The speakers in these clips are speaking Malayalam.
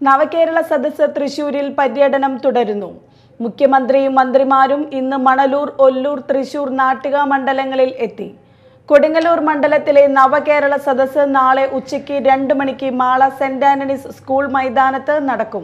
നവകേരള സദസ്സ് തൃശൂരിൽ പര്യടനം തുടരുന്നു മുഖ്യമന്ത്രിയും മന്ത്രിമാരും ഇന്ന് മണലൂർ ഒല്ലൂർ തൃശൂർ നാട്ടിക മണ്ഡലങ്ങളിൽ എത്തി കൊടുങ്ങല്ലൂർ മണ്ഡലത്തിലെ നവകേരള സദസ്സ് നാളെ ഉച്ചയ്ക്ക് രണ്ട് മണിക്ക് മാള സെന്റ് ആന്റണീസ് സ്കൂൾ മൈതാനത്ത് നടക്കും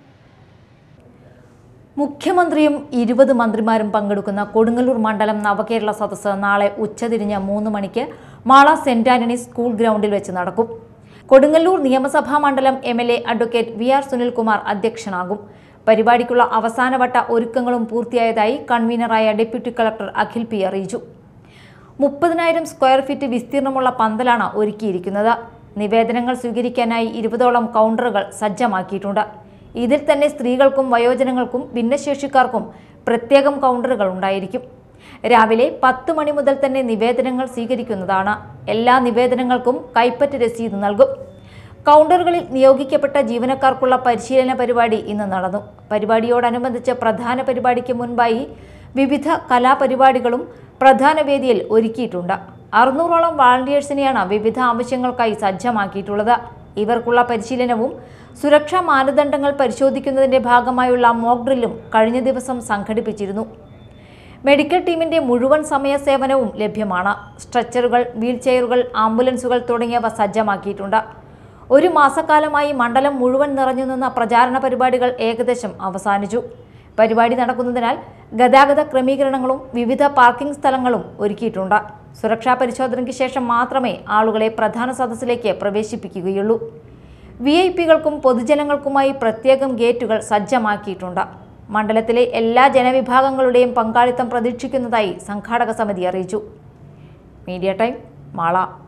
മുഖ്യമന്ത്രിയും ഇരുപത് മന്ത്രിമാരും പങ്കെടുക്കുന്ന കൊടുങ്ങല്ലൂർ മണ്ഡലം നവകേരള സദസ്സ് നാളെ ഉച്ചതിരിഞ്ഞ് മൂന്ന് മണിക്ക് മാള സെന്റ് ആന്റണീസ് സ്കൂൾ ഗ്രൗണ്ടിൽ വെച്ച് നടക്കും കൊടുങ്ങല്ലൂർ നിയമസഭാ മണ്ഡലം M L A advocate V R Sunilkumar അധ്യക്ഷനാകും പരിപാടിക്കുള്ള അവസാനവട്ട ഒരുക്കങ്ങളും പൂർത്തിയായതായി കൺവീനറായ ഡെപ്യൂട്ടി കളക്ടർ അഖിൽ പി അറിയിച്ചു മുപ്പതിനായിരം സ്ക്വയർ ഫീറ്റ് വിസ്തീർണമുള്ള പന്തലാണ് ഒരുക്കിയിരിക്കുന്നത് നിവേദനങ്ങൾ സ്വീകരിക്കാനായി ഇരുപതോളം കൗണ്ടറുകൾ സജ്ജമാക്കിയിട്ടുണ്ട് ഇതിൽ തന്നെ സ്ത്രീകൾക്കും വയോജനങ്ങൾക്കും ഭിന്നശേഷിക്കാർക്കും പ്രത്യേകം കൗണ്ടറുകൾ ഉണ്ടായിരിക്കും രാവിലെ പത്ത് മണി മുതൽ തന്നെ നിവേദനങ്ങൾ സ്വീകരിക്കുന്നതാണ് എല്ലാ നിവേദനങ്ങൾക്കും കൈപ്പറ്റ് രസീത് നൽകും കൗണ്ടറുകളിൽ നിയോഗിക്കപ്പെട്ട ജീവനക്കാർക്കുള്ള പരിശീലന പരിപാടി ഇന്ന് നടന്നു പരിപാടിയോടനുബന്ധിച്ച് പ്രധാന പരിപാടിക്ക് മുൻപായി വിവിധ കലാപരിപാടികളും പ്രധാന വേദിയിൽ ഒരുക്കിയിട്ടുണ്ട് അറുന്നൂറോളം വാളണ്ടിയേഴ്സിനെയാണ് വിവിധ ആവശ്യങ്ങൾക്കായി സജ്ജമാക്കിയിട്ടുള്ളത് ഇവർക്കുള്ള പരിശീലനവും സുരക്ഷാ മാനദണ്ഡങ്ങൾ പരിശോധിക്കുന്നതിന്റെ ഭാഗമായുള്ള മോക്ക് ഡ്രില്ലും കഴിഞ്ഞ ദിവസം സംഘടിപ്പിച്ചിരുന്നു മെഡിക്കൽ ടീമിന്റെ മുഴുവൻ സമയ സേവനവും ലഭ്യമാണ് സ്ട്രെച്ചറുകൾ വീൽചെയറുകൾ ആംബുലൻസുകൾ തുടങ്ങിയവ സജ്ജമാക്കിയിട്ടുണ്ട് ഒരു മാസക്കാലമായി മണ്ഡലം മുഴുവൻ നിറഞ്ഞു നിന്ന പ്രചാരണ പരിപാടികൾ ഏകദേശം അവസാനിച്ചു പരിപാടി നടക്കുന്നതിനാൽ ഗതാഗത ക്രമീകരണങ്ങളും വിവിധ പാർക്കിംഗ് സ്ഥലങ്ങളും ഒരുക്കിയിട്ടുണ്ട് സുരക്ഷാ പരിശോധനയ്ക്ക് ശേഷം മാത്രമേ ആളുകളെ പ്രധാന സദസ്സിലേക്ക് പ്രവേശിപ്പിക്കുകയുള്ളൂ വി ഐ പികൾക്കും പൊതുജനങ്ങൾക്കുമായി പ്രത്യേകം ഗേറ്റുകൾ സജ്ജമാക്കിയിട്ടുണ്ട് മണ്ഡലത്തിലെ എല്ലാ ജനവിഭാഗങ്ങളുടെയും പങ്കാളിത്തം പ്രതീക്ഷിക്കുന്നതായി സംഘാടക സമിതി അറിയിച്ചു മീഡിയ ടൈം മാള